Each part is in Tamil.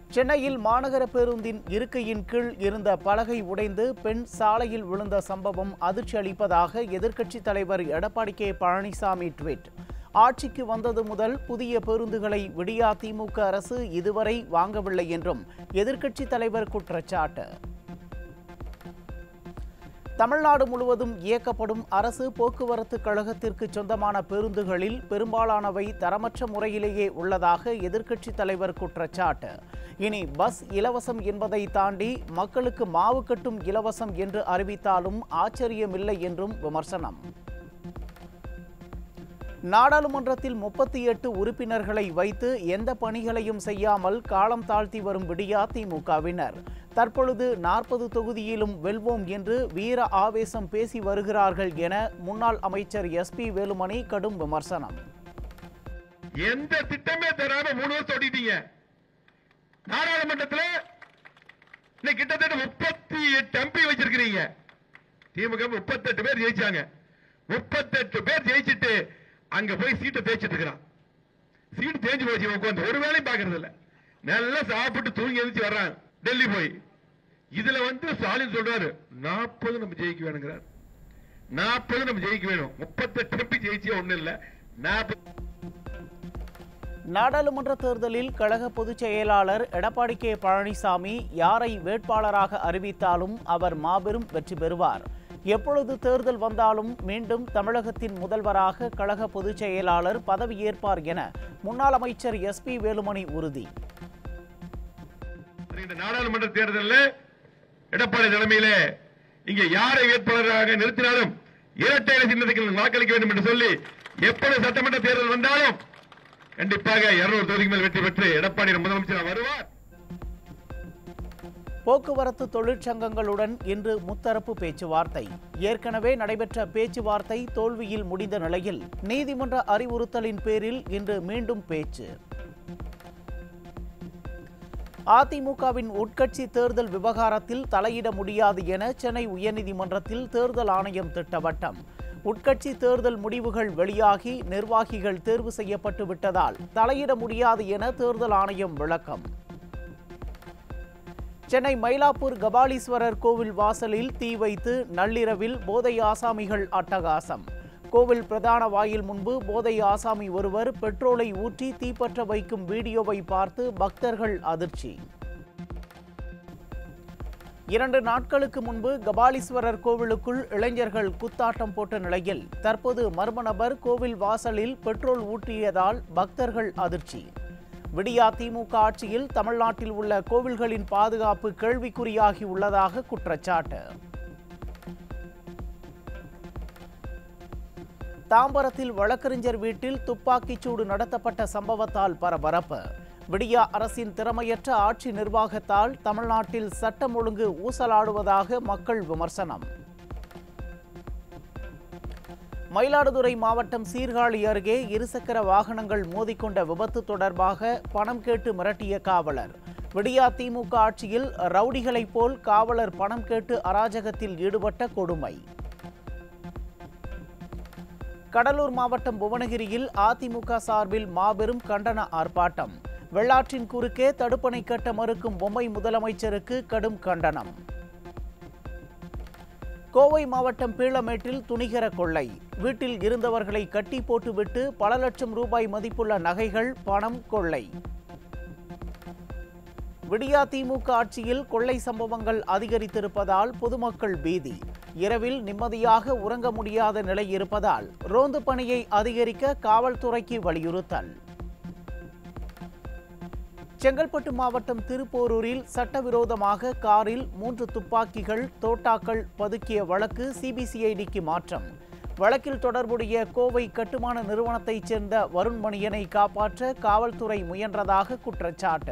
சென்னையில் மாநகர பேருந்தின் இருக்கையின் கீழ் இருந்த பலகை உடைந்து பெண் சாலையில் விழுந்த சம்பவம் அதிர்ச்சி அளிப்பதாக எதிர்க்கட்சித் தலைவர் எடப்பாடி கே பழனிசாமி ட்வீட் ஆட்சிக்கு வந்தது முதல் புதிய பேருந்துகளை விடியா திமுக அரசு இதுவரை வாங்கவில்லை என்றும் எதிர்க்கட்சித் தலைவர் குற்றச்சாட்டு தமிழ்நாடு முழுவதும் இயக்கப்படும் அரசு போக்குவரத்து கழகத்திற்கு சொந்தமான பேருந்துகளில் பெரும்பாலானவை தரமற்ற முறையிலேயே உள்ளதாக எதிர்க்கட்சித் தலைவர் குற்றச்சாட்டு இனி பஸ் இலவசம் என்பதை தாண்டி மக்களுக்கு மாவு கட்டும் இலவசம் என்று அறிவித்தாலும் ஆச்சரியமில்லை என்றும் விமர்சனம் நாடாளுமன்றத்தில் முப்பத்தி எட்டு உறுப்பினர்களை வைத்து எந்த பணிகளையும் செய்யாமல் காலம் தாழ்த்தி வரும் விடியா திமுகவினர் தற்பொழுது நாற்பது தொகுதியிலும் வெல்வோம் என்று வீர ஆவேசம் பேசி வருகிறார்கள் என முன்னாள் அமைச்சர் எஸ்பி வேலுமணி கடும் விமர்சனம் எந்த திட்டமே தராம மூணு வருஷம் ஓட்டிட்டீங்க நாடாளுமன்றத்தில் இன்னைக்கு கிட்டத்தட்ட முப்பத்தி எட்டு எம்பி வச்சிருக்கிறீங்க திமுக முப்பத்தெட்டு பேர் ஜெயிச்சாங்க முப்பத்தெட்டு பேர் ஜெயிச்சிட்டு அங்க போய் சீட்டை தேய்ச்சிட்டு இருக்கிறான் சீட்டு தேஞ்சு போச்சு உட்காந்து ஒரு வேலையும் பாக்குறது இல்ல நல்லா சாப்பிட்டு தூங்கி எழுந்துச்சு வர்றான் டெல்லி போய் இதுல வந்து ஸ்டாலின் சொல்றாரு நாற்பது நம்ம ஜெயிக்க வேணுங்கிறார் நாற்பது நம்ம ஜெயிக்க வேணும் முப்பத்தெட்டு எம்பி ஜெயிச்சியா ஒண்ணு இல்ல நாற்பது நாடாளுமன்ற தேர்தலில் கழக பொதுச் செயலாளர் எடப்பாடி கே பழனிசாமி யாரை வேட்பாளராக அறிவித்தாலும் அவர் மாபெரும் வெற்றி பெறுவார் எப்பொழுது தேர்தல் வந்தாலும் மீண்டும் தமிழகத்தின் முதல்வராக கழக பொதுச் செயலாளர் பதவியேற்பார் என முன்னாள் அமைச்சர் எஸ்பி வேலுமணி உறுதி இந்த நாடாளுமன்ற தேர்தலில் எடப்பாடி தலைமையிலே இங்கே யாரை வேட்பாளராக நிறுத்தினாலும் இரட்டை இலை சின்னத்துக்கு வாக்களிக்க வேண்டும் என்று சொல்லி எப்பொழுது சட்டமன்ற தேர்தல் வந்தாலும் கண்டிப்பாக இருநூறு தொகுதிக்கு மேல் வெற்றி பெற்று எடப்பாடி முதலமைச்சர் வருவார் போக்குவரத்து தொழிற்சங்கங்களுடன் இன்று முத்தரப்பு பேச்சுவார்த்தை ஏற்கனவே நடைபெற்ற பேச்சுவார்த்தை தோல்வியில் முடிந்த நிலையில் நீதிமன்ற அறிவுறுத்தலின் பேரில் இன்று மீண்டும் பேச்சு அதிமுகவின் உட்கட்சி தேர்தல் விவகாரத்தில் தலையிட முடியாது என சென்னை உயர்நீதிமன்றத்தில் தேர்தல் ஆணையம் திட்டவட்டம் உட்கட்சி தேர்தல் முடிவுகள் வெளியாகி நிர்வாகிகள் தேர்வு செய்யப்பட்டு விட்டதால் தலையிட முடியாது என தேர்தல் ஆணையம் விளக்கம் சென்னை மயிலாப்பூர் கபாலீஸ்வரர் கோவில் வாசலில் தீ வைத்து நள்ளிரவில் போதை ஆசாமிகள் அட்டகாசம் கோவில் பிரதான வாயில் முன்பு போதை ஆசாமி ஒருவர் பெட்ரோலை ஊற்றி தீப்பற்ற வைக்கும் வீடியோவை பார்த்து பக்தர்கள் அதிர்ச்சி இரண்டு நாட்களுக்கு முன்பு கபாலீஸ்வரர் கோவிலுக்குள் இளைஞர்கள் குத்தாட்டம் போட்ட நிலையில் தற்போது மர்ம நபர் கோவில் வாசலில் பெட்ரோல் ஊற்றியதால் பக்தர்கள் அதிர்ச்சி விடியா திமுக ஆட்சியில் தமிழ்நாட்டில் உள்ள கோவில்களின் பாதுகாப்பு கேள்விக்குறியாகி உள்ளதாக குற்றச்சாட்டு தாம்பரத்தில் வழக்கறிஞர் வீட்டில் துப்பாக்கிச் சூடு நடத்தப்பட்ட சம்பவத்தால் பரபரப்பு விடியா அரசின் திறமையற்ற ஆட்சி நிர்வாகத்தால் தமிழ்நாட்டில் சட்டம் ஒழுங்கு ஊசலாடுவதாக மக்கள் விமர்சனம் மயிலாடுதுறை மாவட்டம் சீர்காழி அருகே இருசக்கர வாகனங்கள் மோதிக்கொண்ட விபத்து தொடர்பாக பணம் கேட்டு மிரட்டிய காவலர் விடியா திமுக ஆட்சியில் ரவுடிகளைப் போல் காவலர் பணம் கேட்டு அராஜகத்தில் ஈடுபட்ட கொடுமை கடலூர் மாவட்டம் புவனகிரியில் அதிமுக சார்பில் மாபெரும் கண்டன ஆர்ப்பாட்டம் வெள்ளாற்றின் குறுக்கே தடுப்பணை கட்ட மறுக்கும் பொம்மை முதலமைச்சருக்கு கடும் கண்டனம் கோவை மாவட்டம் பீளமேட்டில் துணிகர கொள்ளை வீட்டில் இருந்தவர்களை கட்டி போட்டுவிட்டு பல லட்சம் ரூபாய் மதிப்புள்ள நகைகள் பணம் கொள்ளை விடியா திமுக ஆட்சியில் கொள்ளை சம்பவங்கள் அதிகரித்திருப்பதால் பொதுமக்கள் பீதி இரவில் நிம்மதியாக உறங்க முடியாத நிலை இருப்பதால் ரோந்து பணியை அதிகரிக்க காவல்துறைக்கு வலியுறுத்தல் செங்கல்பட்டு மாவட்டம் திருப்போரூரில் சட்டவிரோதமாக காரில் மூன்று துப்பாக்கிகள் தோட்டாக்கள் பதுக்கிய வழக்கு சிபிசிஐடிக்கு மாற்றம் வழக்கில் தொடர்புடைய கோவை கட்டுமான நிறுவனத்தைச் சேர்ந்த வருண்மணியனை காப்பாற்ற காவல்துறை முயன்றதாக குற்றச்சாட்டு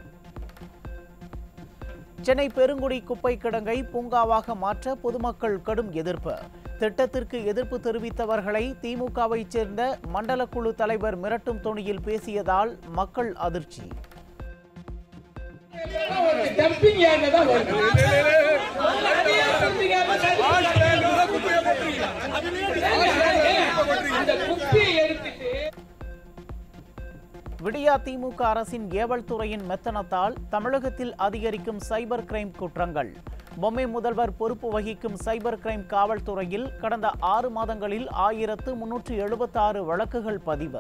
சென்னை பெருங்குடி குப்பை கிடங்கை பூங்காவாக மாற்ற பொதுமக்கள் கடும் எதிர்ப்பு திட்டத்திற்கு எதிர்ப்பு தெரிவித்தவர்களை திமுகவைச் சேர்ந்த மண்டல குழு தலைவர் மிரட்டும் தொனியில் பேசியதால் மக்கள் அதிர்ச்சி டம்பிங் ஏரியா தான் வருது dumping area அந்த குப்பியை எடுத்துட்டு விடியா திமுக அரசின் ஏவல் துறையின் மெத்தனத்தால் தமிழகத்தில் அதிகரிக்கும் சைபர் கிரைம் குற்றங்கள் பொம்மை முதல்வர் பொறுப்பு வகிக்கும் சைபர் கிரைம் காவல்துறையில் கடந்த ஆறு மாதங்களில் ஆயிரத்து முன்னூற்று எழுபத்தாறு வழக்குகள் பதிவு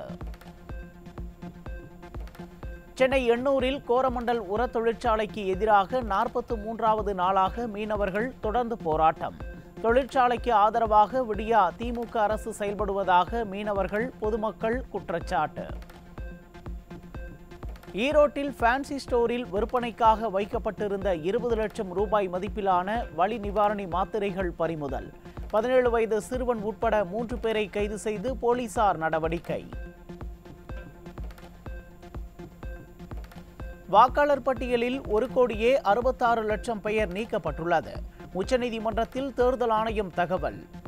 சென்னை எண்ணூரில் கோரமண்டல் உர தொழிற்சாலைக்கு எதிராக நாற்பத்து மூன்றாவது நாளாக மீனவர்கள் தொடர்ந்து போராட்டம் தொழிற்சாலைக்கு ஆதரவாக விடியா திமுக அரசு செயல்படுவதாக மீனவர்கள் பொதுமக்கள் குற்றச்சாட்டு ஈரோட்டில் ஃபேன்சி ஸ்டோரில் விற்பனைக்காக வைக்கப்பட்டிருந்த இருபது லட்சம் ரூபாய் மதிப்பிலான வலி நிவாரணி மாத்திரைகள் பறிமுதல் பதினேழு வயது சிறுவன் உட்பட மூன்று பேரை கைது செய்து போலீசார் நடவடிக்கை வாக்காளர் பட்டியலில் ஒரு கோடியே அறுபத்தாறு லட்சம் பெயர் நீக்கப்பட்டுள்ளது உச்சநீதிமன்றத்தில் தேர்தல் ஆணையம் தகவல்